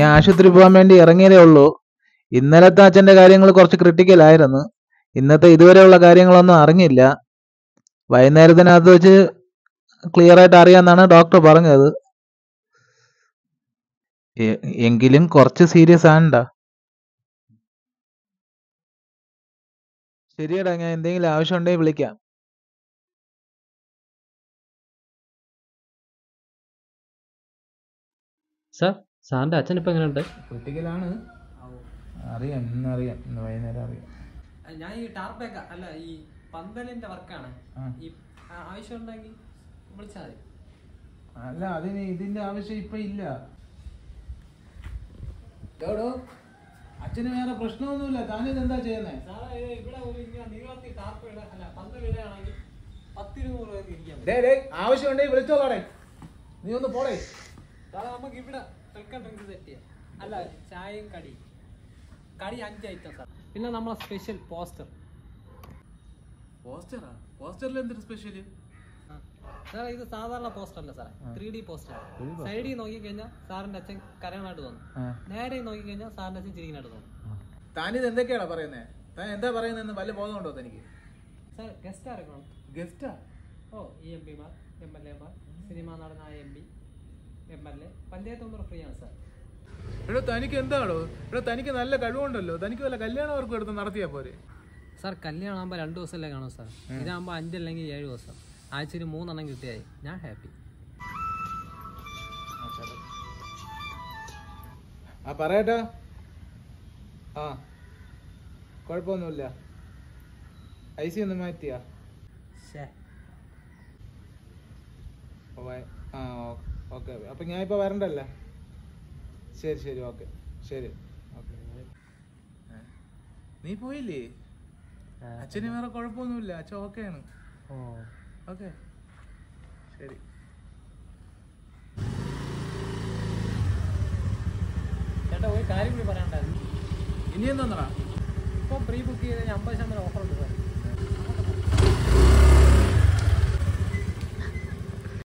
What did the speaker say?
ഞാൻ ആശുപത്രി പോകാൻ വേണ്ടി ഇറങ്ങിയതേ ഉള്ളൂ ഇന്നലത്തെ അച്ഛന്റെ കാര്യങ്ങൾ കുറച്ച് ക്രിട്ടിക്കൽ ആയിരുന്നു ഇന്നത്തെ ഇതുവരെയുള്ള കാര്യങ്ങളൊന്നും അറിഞ്ഞില്ല വൈകുന്നേരത്തിനകത്ത് വെച്ച് ക്ലിയർ ആയിട്ട് അറിയാന്നാണ് ഡോക്ടർ പറഞ്ഞത് എ- എങ്കിലും കുറച്ച് സീരിയസ് ആണ്ടാ ശരിയടാ ഞാൻ എന്തെങ്കിലും ആവശ്യം ഉണ്ടെങ്കിൽ വിളിക്കാം സാർ സാറിൻ്റെ അച്ഛൻ ഇപ്പം എങ്ങനെയുണ്ട് ക്രിട്ടിക്കലാണ് അറിയാം ഇന്നറിയാം ഇന്ന് വൈകുന്നേരം അറിയാം ഞാൻ ഈ ടാർപ്പേക്ക അല്ല ഈ പന്തലിന്റെ വർക്കാണ് ആ. ഈ ആ- ആവശ്യമുണ്ടെങ്കിൽ വിളിച്ചാൽ മതി അല്ല അതിന് ഇതിന്റെ ആവശ്യം ഇപ്പൊ ഇല്ല എവിടോ അച്ഛന് വേറെ പ്രശ്നമൊന്നുമില്ല താനിത് എന്താ ചെയ്യുന്നേ സാറേ ഇത് ഇവിടെ ഒരു ഇങ്ങനെ നീളത്തിൽ ടാർപ്പ് ഇട അല്ല പന്തൽ ഇടുകയാണെങ്കിൽ പത്തിരുന്നൂറ് പേർക്ക് ഇരിക്കാൻ പറ്റും ഡേ ഡേ ആവശ്യമുണ്ടെങ്കിൽ വിളിച്ചോളാടേ നീ ഒന്ന് പോടേ സാറേ നമുക്ക് ഇവിടെ വെൽക്കം ഡ്രിങ്ക് സെറ്റ് ചെയ്യാം അല്ല ചായയും കടി കടി അഞ്ച് ഐറ്റം സാർ പിന്നെ നമ്മളെ സ്പെഷ്യൽ പോസ്റ്റർ പോസ്റ്ററാ പോസ്റ്ററിൽ എന്തൊരു സ്പെഷ്യല് സാറേ ഇത് സാധാരണ പോസ്റ്റർ അല്ല സാറേ ത്രീ ഡി പോസ്റ്റർ സൈഡിൽ നോക്കി കഴിഞ്ഞാൽ സാറിന്റെ അച്ഛൻ കരയണായിട്ട് തോന്നും നേരെ നോക്കി കഴിഞ്ഞാൽ സാറിന്റെ അച്ഛൻ ചിരിക്കനായിട്ട് തോന്നും താനിത് എന്തൊക്കെയാടാ പറയുന്നേ താൻ എന്താ പറയുന്നതെന്ന് വല്ല ബോധമുണ്ടോ തനിക്ക് സാർ ഗസ്റ്റ് ആരൊക്കെയാണ് ഗസ്റ്റാ ഓ ഇ എം പിമാർ എം എൽ എമാർ സിനിമാ നടനായ M P M L A panchayat member free ആണ് സാർ എടോ തനിക്ക് എന്താണോ എടോ തനിക്ക് നല്ല കഴിവുണ്ടല്ലോ തനിക്ക് വല്ല കല്യാണം അവർക്ക് എടുത്ത് നടത്തിയാ പോരെ സാർ കല്യാണം ആകുമ്പോൾ രണ്ട് ദിവസമല്ലേ കാണും സാർ ഇതാകുമ്പോൾ അഞ്ചല്ലെങ്കിൽ ഏഴ് ദിവസം ആഴ്ചയിൽ മൂന്നെണ്ണം കിട്ടിയായി ഞാൻ ഹാപ്പി ആ പറയട്ടാ ആ കുഴപ്പമൊന്നുമില്ല ഐ സി ഒന്ന് മാറ്റിയാ ഓ, വയ- ആ ഓക്കെ അപ്പൊ ഞാൻ ഇപ്പൊ വരണ്ടല്ലേ ശരി ശരി ഓക്കെ ശരി ഓക്കെ നീ പോയില്ലേ അച്ഛന് വേറെ കുഴപ്പമൊന്നുമില്ല അച്ഛൻ ഓക്കെയാണ് ഓക്കെ ശരി ചേട്ടാ ഒരു കാര്യം കൂടി പറയാനുണ്ടായിരുന്നു ഇനി എന്താ ഇപ്പോൾ പ്രീ ബുക്ക് ചെയ്ത് കഴിഞ്ഞാൽ അമ്പത് ശതമാനം ഓഫർ ഉണ്ട് സാർ